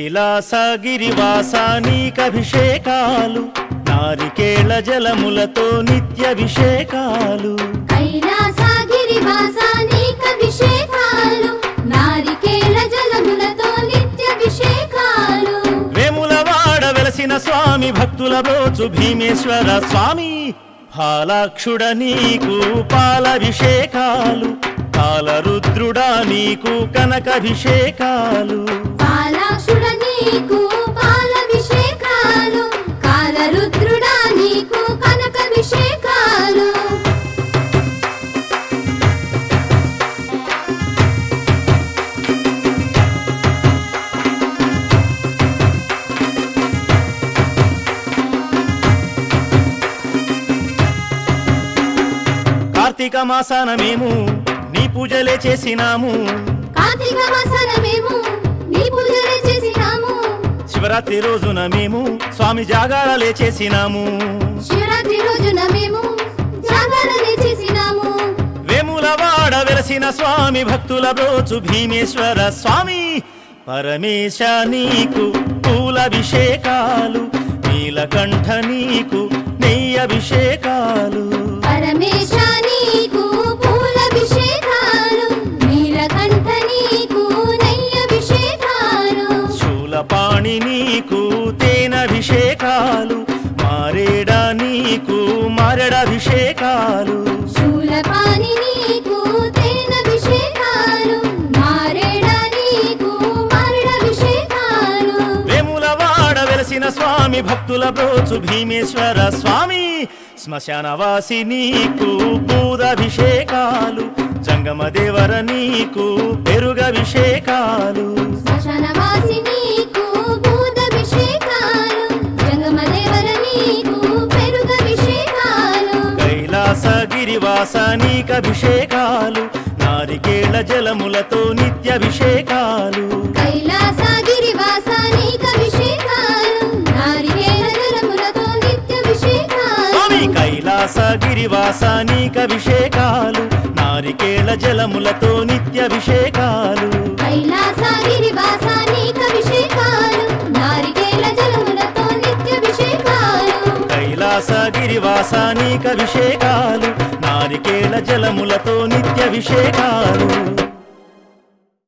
కైలాసగిరివాసానీకభిషేకాలు నారికేళ జలములతో నిత్యభిషేకాలు కైలాసగిరి వాసానీకభిషేకాలు నారికేళ జలములతో నిత్యభిషేకాలు వేములవాడ వెలసిన స్వామి భక్తుల బ్రోచు భీమేశ్వర స్వామి పాలాక్షుడ నీకు పాలభిషేకాలు కాలరుద్రుడా నీకు కనకభిషేకాలు పాలాక్షుడ నీకు పాలభిషేకాలు కాలరుద్రుడా నీకు కనకభిషేకాలు కార్తీక మాసాన మేము నీ పూజలే చేసినాము కార్తీక మాసాన మేము నీ పూజలే చేసినాము శివరాత్రి రోజున మేము స్వామి జాగారాలే చేసినాము శివరాత్రి రోజున మేము జాగరణే చేసినాము వేములవాడ వెలసిన స్వామి భక్తుల బ్రోచు భీమేశ్వర స్వామి పరమేశ నీకు పూలభిషేకాలు నీలకంఠ నీకు నెయ్యభిషేకాలు పరమేశ నీకు పూలభిషేకాలు నీలకంఠ నీకు నయ్యభిషేకాలు శూలపాణి నీకు తేనభిషేకాలు మారేడ నీకు మారెడభిషేకాలు శూలపాని నీకు తేనభిషేకాలు మారేడ నీకు మారేడభిషేకాలు వేములవాడ వెలసిన స్వామి భక్తుల బ్రోచు భీమేశ్వర స్వామి శ్మశానవాసి నీకు పూదభిషేకాలు జంగమదేవర నీకు పెరుగభిషేకాలు శ్మశానవాసి నీకు భూతభిషేకాలు జంగమదేవర నీకు పెరుగభిషేకాలు కైలాసగిరివాస నీకభిషేకాలు నారికేళ జలములతో నిత్యభిషేకాలు కైలాసగిరి వాసానీకభిషేకాలు నారికేళ జలములతో నిత్యభిషేకాలు స్వామి కైలాసగిరివాస నీకభిషేకాలు నారికేళ జలములతో నిత్యభిషేకాలు కైలాసగిరి వాసానీకభిషేకాలు నారికేళ జలములతో నిత్యభిషేకాలు కైలాసగిరివాసానీకభిషేకాలు నారికేళ జలములతో నిత్యభిషేకాలు